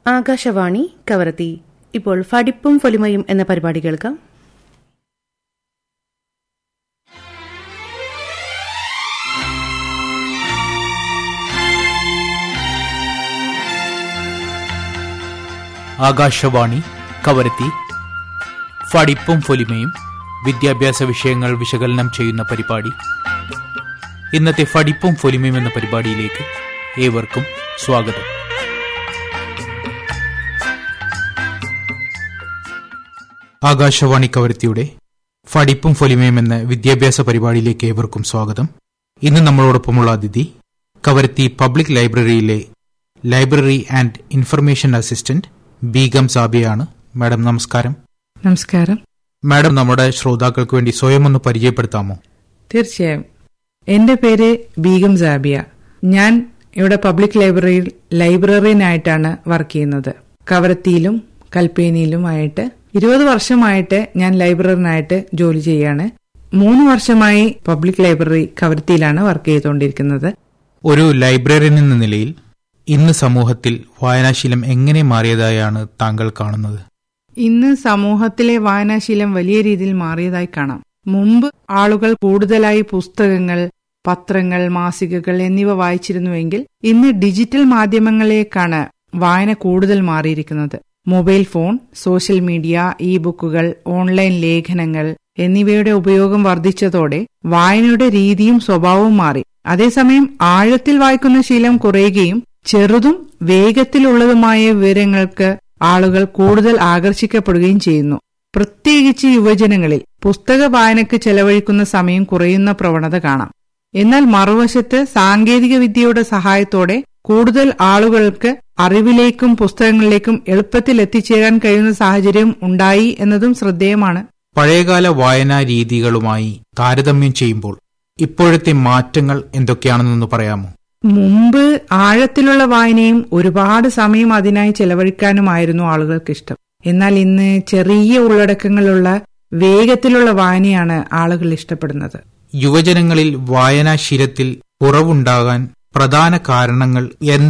ആകാശവാണി കവരത്തി ഇപ്പോൾ ഫടിപ്പും ഫൊലിമയും എന്ന പരിപാടി കേൾക്കാം ആകാശവാണി കവരത്തി ഫടിപ്പും ഫൊലിമയും വിദ്യാഭ്യാസ വിഷയങ്ങൾ വിശകലനം ചെയ്യുന്ന പരിപാടി ഇന്നത്തെ ഫടിപ്പും ഫൊലിമയും എന്ന പരിപാടിയിലേക്ക് ഏവർക്കും സ്വാഗതം ആകാശവാണി കവരത്തിയുടെ ഫടിപ്പും ഫൊലിമയും എന്ന വിദ്യാഭ്യാസ പരിപാടിയിലേക്ക് ഏവർക്കും സ്വാഗതം ഇന്ന് നമ്മളോടൊപ്പമുള്ള അതിഥി കവരത്തി പബ്ലിക് ലൈബ്രറിയിലെ library and information assistant Begum സാബിയാണ് മാഡം നമസ്കാരം നമസ്കാരം മാഡം നമ്മുടെ ശ്രോതാക്കൾക്ക് വേണ്ടി സ്വയം ഒന്ന് പരിചയപ്പെടുത്താമോ തീർച്ചയായും എന്റെ പേര് ബീഗം സാബിയ ഞാൻ ഇവിടെ പബ്ലിക് ലൈബ്രറിയിൽ ലൈബ്രറിയനായിട്ടാണ് വർക്ക് ചെയ്യുന്നത് കവരത്തിയിലും കൽപ്പേനിയിലുമായിട്ട് ഇരുപത് വർഷമായിട്ട് ഞാൻ ലൈബ്രറിയനായിട്ട് ജോലി ചെയ്യാണ് മൂന്ന് വർഷമായി പബ്ലിക് ലൈബ്രറി കവരത്തിയിലാണ് വർക്ക് ചെയ്തുകൊണ്ടിരിക്കുന്നത് ഒരു ലൈബ്രറിയൻ എന്ന നിലയിൽ ഇന്ന് സമൂഹത്തിൽ വായനാശീലം എങ്ങനെ മാറിയതായാണ് താങ്കൾ കാണുന്നത് ഇന്ന് സമൂഹത്തിലെ വായനാശീലം വലിയ രീതിയിൽ മാറിയതായി കാണാം മുമ്പ് ആളുകൾ കൂടുതലായി പുസ്തകങ്ങൾ പത്രങ്ങൾ മാസികകൾ എന്നിവ വായിച്ചിരുന്നുവെങ്കിൽ ഇന്ന് ഡിജിറ്റൽ മാധ്യമങ്ങളിലേക്കാണ് വായന കൂടുതൽ മാറിയിരിക്കുന്നത് mobile phone social media e ബുക്കുകൾ ഓൺലൈൻ ലേഖനങ്ങൾ എന്നിവയുടെ ഉപയോഗം വർദ്ധിച്ചതോടെ വായനയുടെ രീതിയും സ്വഭാവവും മാറി അതേസമയം ആഴത്തിൽ വായിക്കുന്ന ശീലം കുറയുകയും ചെറുതും വേഗത്തിലുള്ളതുമായ വിവരങ്ങൾക്ക് ആളുകൾ കൂടുതൽ ആകർഷിക്കപ്പെടുകയും ചെയ്യുന്നു പ്രത്യേകിച്ച് യുവജനങ്ങളിൽ പുസ്തക വായനയ്ക്ക് ചെലവഴിക്കുന്ന സമയം കുറയുന്ന പ്രവണത കാണാം എന്നാൽ മറുവശത്ത് സാങ്കേതിക വിദ്യയുടെ സഹായത്തോടെ കൂടുതൽ ആളുകൾക്ക് അറിവിലേക്കും പുസ്തകങ്ങളിലേക്കും എളുപ്പത്തിൽ എത്തിച്ചേരാൻ കഴിയുന്ന സാഹചര്യം ഉണ്ടായി എന്നതും ശ്രദ്ധേയമാണ് പഴയകാല വായനാ രീതികളുമായി താരതമ്യം ചെയ്യുമ്പോൾ ഇപ്പോഴത്തെ മാറ്റങ്ങൾ എന്തൊക്കെയാണെന്നൊന്ന് പറയാമോ മുമ്പ് ആഴത്തിലുള്ള വായനയും ഒരുപാട് സമയം അതിനായി ചെലവഴിക്കാനുമായിരുന്നു ആളുകൾക്ക് ഇഷ്ടം എന്നാൽ ഇന്ന് ചെറിയ ഉള്ളടക്കങ്ങളുള്ള വേഗത്തിലുള്ള വായനയാണ് ആളുകൾ ഇഷ്ടപ്പെടുന്നത് യുവജനങ്ങളിൽ വായനാശീലത്തിൽ കുറവുണ്ടാകാൻ പ്രധാന കാരണങ്ങൾ